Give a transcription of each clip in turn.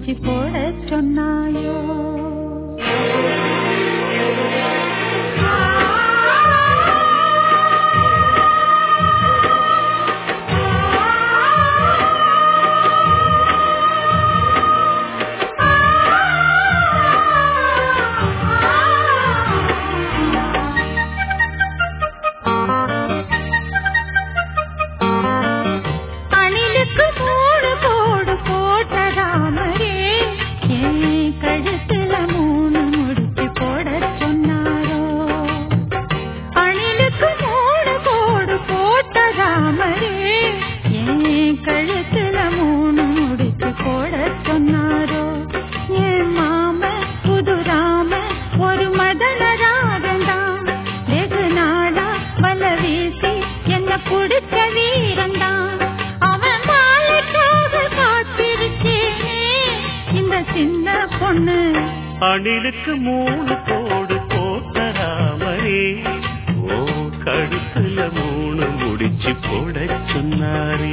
முடிச்சு போட சொன்னாயோ அணிலுக்கு மூணு கோடு போட்டதாமரே என் கழுத்துல மூணு முடிச்சு போட சொன்னாரோ அணிலுக்கு மூணு கோடு போட்டதாமரே என் கழுத்துல மூணு முடிச்சு போட சொன்னாரோ என் மாம புதுராம ஒரு மதன ராகந்தான் வெகு நாளா வல வீசி என்ன புடிச்ச வீரந்தான் அவன் மாலைக்காக காத்திருக்கேனே இந்த சின்ன பொண்ணு அணிலுக்கு மூணு கோடு போட்ட ராமரே ஓ கழுத்துல மூணு முடிச்சு போட சொன்னாரே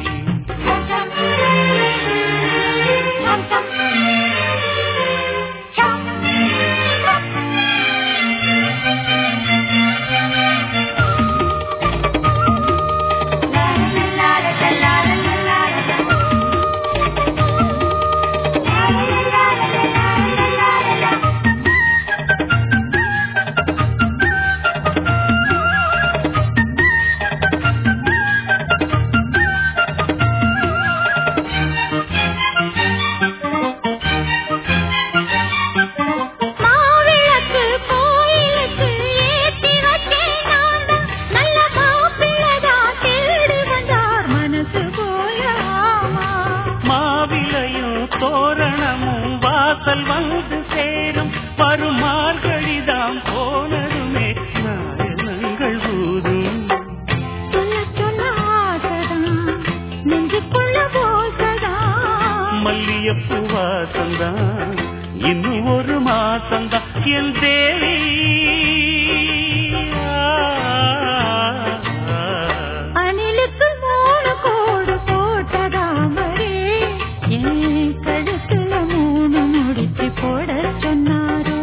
மாவிளக்கு கோயிலுக்கு ஏத்தி வச்சேன் நான்தான். நல்ல மாப்பிள்ளைதான் தேடி வந்தார் மனசு போல ஆமா. மாவிலையும் தோரணமும் வாசல் வந்து சேரும் வரும் மார்கழிதாம் போனதுமே நாயனங்கள் ஊதும் சொல்ல சொல்ல ஆசைதான், நெஞ்சுக்குள்ள ஓசைதான். மல்லியப்பூ வாசந்தான் இன்னும் ஒரு மாசந்தான் என் தேவி அணிலுக்கு மூணு கோடு போட்டதாமரே என் கழுத்துல மூணு முடிச்சு போட சொன்னாரோ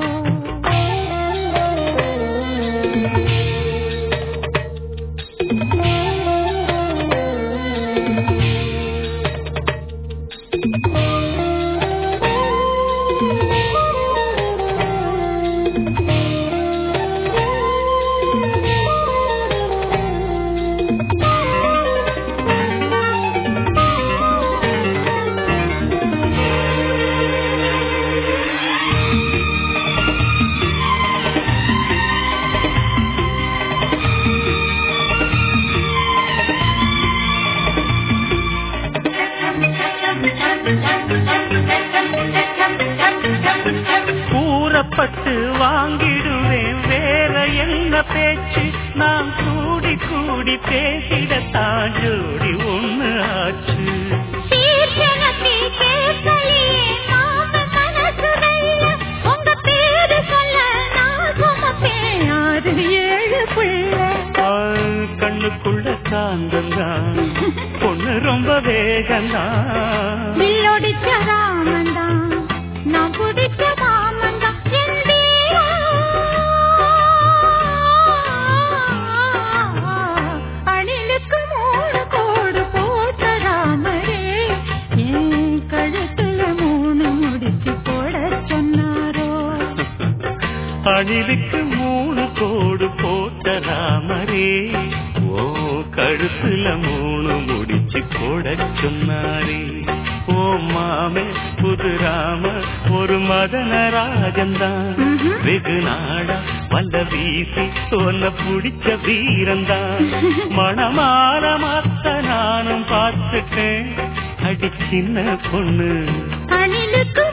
கூறப்பட்டு வாங்கிடுவேன் வேற என்ன பேச்சு நான் கூடி கூடி பேசிடத்தான் ஜோடி ஒண்ணு ஆச்சு சீர்திருத்தி கேட்கலையே மாம மனசு வெள்ள. உங்க பேரு சொல்ல நான் சுமப்பேன் ஆறு ஏழு பிள்ளை. ஆ, கண்ணுக்குள்ள காந்தந்தான் பொண்ணு ரொம்ப வேகந்தான் வில்லொடிச்ச ராமன்தான், நான் பிடிச்ச மாமன்தான். என் வீரா. அணிலுக்கு மூணு கோடு போட்ட ராமரே என் கழுத்துல மூணு முடிச்சு போட சொன்னாரோ அணிலுக்கு மூணு கோடு போட்ட ராமரே ஓ கழுத்துல மூணு முடிச்சு போட சொன்னாரே ஓ மாமே புது ராம ஒரு மதன ராஜந்தான் ம்ஹும். வெகு நாடா வல்ல வீசி சொன்ன புடிச்ச வீரந்தான் மணமால மாத்த நானும் பார்த்துட்டேன் அடி சின்ன பொண்ணு அணிலுக்கு